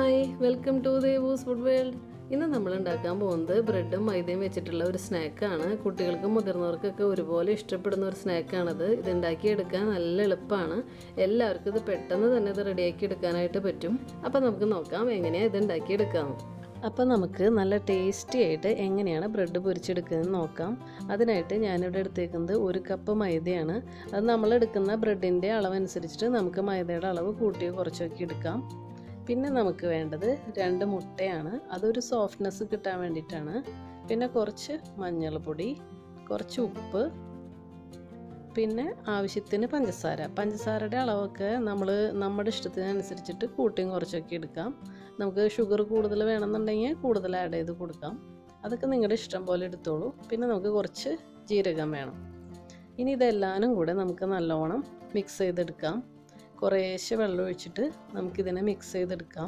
hi welcome to Devu's food world ഇന്ന് നമ്മൾ ഉണ്ടാക്കാൻ പോകുന്നത് ബ്രെഡും മൈദയും വെച്ചിട്ടുള്ള ഒരു സ്നാക്കാണ് കുട്ടികൾക്കും മുതിർന്നവർക്കൊക്കെ ഒരുപോലെ ഇഷ്ടപ്പെടുന്ന ഒരു സ്നാക്കാണിത് ഇത് ഉണ്ടാക്കിയെടുക്കാൻ നല്ല എളുപ്പമാണ് എല്ലാവർക്കും ഇത് പെട്ടെന്ന് തന്നെ ഇത് റെഡിയാക്കി എടുക്കാനായിട്ട് പറ്റും അപ്പോൾ നമുക്ക് നോക്കാം എങ്ങനെയാണ് ഇത് ഉണ്ടാക്കിയെടുക്കാമെന്ന് അപ്പോൾ നമുക്ക് നല്ല ടേസ്റ്റി ആയിട്ട് എങ്ങനെയാണ് ബ്രെഡ് പൊരിച്ചെടുക്കുന്നത് നോക്കാം അതിനായിട്ട് ഞാനിവിടെ എടുത്തേക്കുന്നത് ഒരു കപ്പ് മൈദയാണ് അത് നമ്മൾ എടുക്കുന്ന ബ്രെഡിൻ്റെ അളവനുസരിച്ചിട്ട് നമുക്ക് മൈദയുടെ അളവ് കൂട്ടിയോ കുറച്ചൊക്കെ എടുക്കാം പിന്നെ നമുക്ക് വേണ്ടത് രണ്ട് മുട്ടയാണ് അതൊരു സോഫ്റ്റ്നെസ് കിട്ടാൻ വേണ്ടിയിട്ടാണ് പിന്നെ കുറച്ച് മഞ്ഞൾപ്പൊടി കുറച്ച് ഉപ്പ് പിന്നെ ആവശ്യത്തിന് പഞ്ചസാര പഞ്ചസാരയുടെ അളവൊക്കെ നമ്മൾ നമ്മുടെ ഇഷ്ടത്തിനനുസരിച്ചിട്ട് കൂട്ടിയും കുറച്ചൊക്കെ എടുക്കാം നമുക്ക് ഷുഗർ കൂടുതൽ വേണമെന്നുണ്ടെങ്കിൽ കൂടുതൽ ആഡ് ചെയ്ത് കൊടുക്കാം അതൊക്കെ നിങ്ങളുടെ ഇഷ്ടം പോലെ എടുത്തോളൂ പിന്നെ നമുക്ക് കുറച്ച് ജീരകം വേണം ഇനി ഇതെല്ലാനും കൂടെ നമുക്ക് നല്ലോണം മിക്സ് ചെയ്തെടുക്കാം കുറേശ്ശെ വെള്ളം ഒഴിച്ചിട്ട് നമുക്കിതിനെ മിക്സ് ചെയ്തെടുക്കാം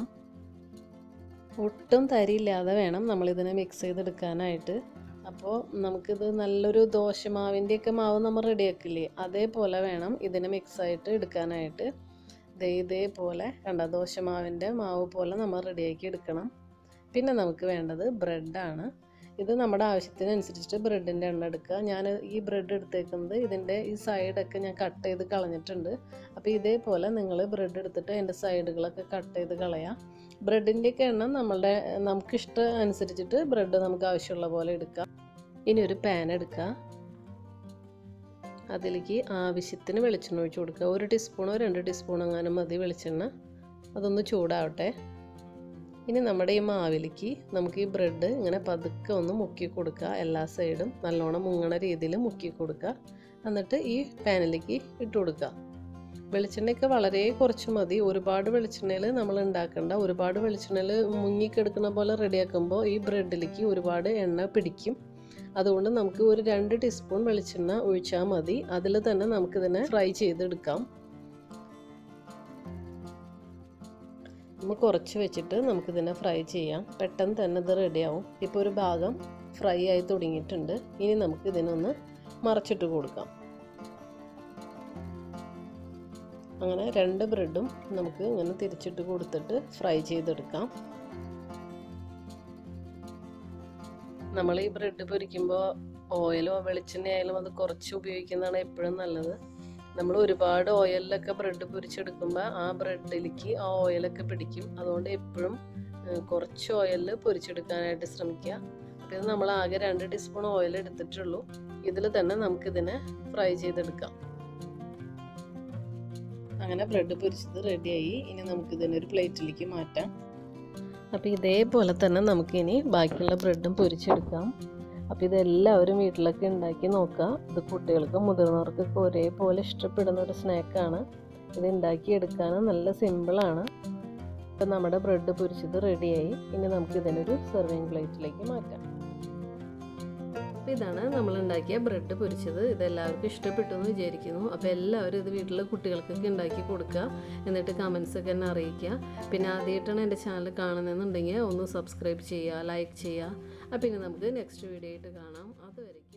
ഒട്ടും തരിയില്ലാതെ വേണം നമ്മളിതിനെ മിക്സ് ചെയ്തെടുക്കാനായിട്ട് അപ്പോൾ നമുക്കിത് നല്ലൊരു ദോശമാവിൻ്റെയൊക്കെ മാവ് നമ്മൾ റെഡിയാക്കില്ലേ അതേപോലെ വേണം ഇതിനെ മിക്സായിട്ട് എടുക്കാനായിട്ട് ദേ ഇതേപോലെ കണ്ട ദോശമാവിൻ്റെ മാവ് പോലെ നമ്മൾ റെഡിയാക്കി എടുക്കണം പിന്നെ നമുക്ക് വേണ്ടത് ബ്രെഡാണ് ഇത് നമ്മുടെ ആവശ്യത്തിനനുസരിച്ചിട്ട് ബ്രെഡിൻ്റെ എണ്ണ എടുക്കുക ഞാൻ ഈ ബ്രെഡ് എടുത്തേക്കുന്നത് ഇതിൻ്റെ ഈ സൈഡൊക്കെ ഞാൻ കട്ട് ചെയ്ത് കളഞ്ഞിട്ടുണ്ട് അപ്പോൾ ഇതേപോലെ നിങ്ങൾ ബ്രെഡ് എടുത്തിട്ട് അതിൻ്റെ സൈഡുകളൊക്കെ കട്ട് ചെയ്ത് കളയാം ബ്രെഡിൻ്റെയൊക്കെ എണ്ണം നമ്മളുടെ നമുക്കിഷ്ടം അനുസരിച്ചിട്ട് ബ്രെഡ് നമുക്ക് ആവശ്യമുള്ള പോലെ എടുക്കാം ഇനി ഒരു പാൻ എടുക്കുക അതിലേക്ക് ആവശ്യത്തിന് വെളിച്ചെണ്ണ ഒഴിച്ച് കൊടുക്കുക ഒരു ടീസ്പൂണോ രണ്ട് ടീസ്പൂണോ എങ്ങാനും മതി വെളിച്ചെണ്ണ അതൊന്ന് ചൂടാവട്ടെ ഇനി നമ്മുടെ ഈ മാവിലേക്ക് നമുക്ക് ഈ ബ്രെഡ് ഇങ്ങനെ പതുക്കെ ഒന്ന് മുക്കി കൊടുക്കുക എല്ലാ സൈഡും നല്ലോണം മുങ്ങണ രീതിയിൽ മുക്കി കൊടുക്കുക എന്നിട്ട് ഈ പാനിലേക്ക് ഇട്ട് കൊടുക്കുക വെളിച്ചെണ്ണയൊക്കെ വളരെ കുറച്ച് മതി ഒരുപാട് വെളിച്ചെണ്ണയിൽ നമ്മൾ ഉണ്ടാക്കണ്ട ഒരുപാട് വെളിച്ചെണ്ണയിൽ മുങ്ങിക്കെടുക്കുന്ന പോലെ റെഡിയാക്കുമ്പോൾ ഈ ബ്രെഡിലേക്ക് ഒരുപാട് എണ്ണ പിടിക്കും അതുകൊണ്ട് നമുക്ക് ഒരു രണ്ട് ടീസ്പൂൺ വെളിച്ചെണ്ണ ഒഴിച്ചാൽ മതി അതിൽ തന്നെ നമുക്കിതിനെ ഫ്രൈ ചെയ്തെടുക്കാം നമ്മൾ കുറച്ച് വെച്ചിട്ട് നമുക്കിതിനെ ഫ്രൈ ചെയ്യാം പെട്ടെന്ന് തന്നെ ഇത് റെഡിയാവും ഇപ്പോൾ ഒരു ഭാഗം ഫ്രൈ ആയി തുടങ്ങിയിട്ടുണ്ട് ഇനി നമുക്ക് ഇതിനൊന്ന് മറച്ചിട്ട് കൊടുക്കാം അങ്ങനെ രണ്ട് ബ്രെഡും നമുക്ക് ഇങ്ങനെ തിരിച്ചിട്ട് കൊടുത്തിട്ട് ഫ്രൈ ചെയ്തെടുക്കാം നമ്മൾ ഈ ബ്രെഡ് പൊരിക്കുമ്പോൾ ഓയിലോ വെളിച്ചെണ്ണ ആയാലും അത് കുറച്ച് ഉപയോഗിക്കുന്നതാണ് എപ്പോഴും നല്ലത് നമ്മൾ ഒരുപാട് ഓയിലൊക്കെ ബ്രെഡ് പൊരിച്ചെടുക്കുമ്പോൾ ആ ബ്രെഡിലേക്ക് ആ ഓയിലൊക്കെ പിടിക്കും അതുകൊണ്ട് എപ്പോഴും കുറച്ച് ഓയിലിൽ പൊരിച്ചെടുക്കാനായിട്ട് ശ്രമിക്കുക അപ്പോൾ ഇത് നമ്മൾ ആകെ രണ്ട് ടീസ്പൂൺ ഓയിൽ എടുത്തിട്ടുള്ളൂ ഇതിൽ തന്നെ നമുക്കിതിനെ ഫ്രൈ ചെയ്തെടുക്കാം അങ്ങനെ ബ്രെഡ് പൊരിച്ചത് റെഡിയായി ഇനി നമുക്കിതിനെ ഒരു പ്ലേറ്റിലേക്ക് മാറ്റാം അപ്പോൾ ഇതേപോലെ തന്നെ നമുക്കിനി ബാക്കിയുള്ള ബ്രെഡും പൊരിച്ചെടുക്കാം അപ്പോൾ ഇതെല്ലാവരും വീട്ടിലൊക്കെ ഉണ്ടാക്കി നോക്കുക ഇത് കുട്ടികൾക്കും മുതിർന്നവർക്കൊക്കെ ഒരേപോലെ ഇഷ്ടപ്പെടുന്ന ഒരു സ്നാക്കാണ് ഇത് ഉണ്ടാക്കിയെടുക്കാനും നല്ല സിമ്പിളാണ് ഇപ്പം നമ്മുടെ ബ്രെഡ് പൊരിച്ചത് റെഡിയായി ഇനി നമുക്ക് ഇതിനൊരു സെർവിങ് പ്ലേറ്റിലേക്ക് മാറ്റാം അപ്പോൾ ഇതാണ് നമ്മൾ ഉണ്ടാക്കിയ ബ്രെഡ് പൊരിച്ചത് ഇത് എല്ലാവർക്കും ഇഷ്ടപ്പെട്ടു എന്ന് വിചാരിക്കുന്നു അപ്പോൾ എല്ലാവരും ഇത് വീട്ടിലെ കുട്ടികൾക്കൊക്കെ ഉണ്ടാക്കി കൊടുക്കുക എന്നിട്ട് കമൻസ് ഒക്കെ എന്നെ അറിയിക്കുക പിന്നെ ആദ്യമായിട്ടാണ് എൻ്റെ ചാനൽ കാണുന്നതെന്നുണ്ടെങ്കിൽ ഒന്ന് സബ്സ്ക്രൈബ് ചെയ്യുക ലൈക്ക് ചെയ്യുക അപ്പോൾ ഇനി നമുക്ക് നെക്സ്റ്റ് വീഡിയോ ആയിട്ട് കാണാം അതുവരെ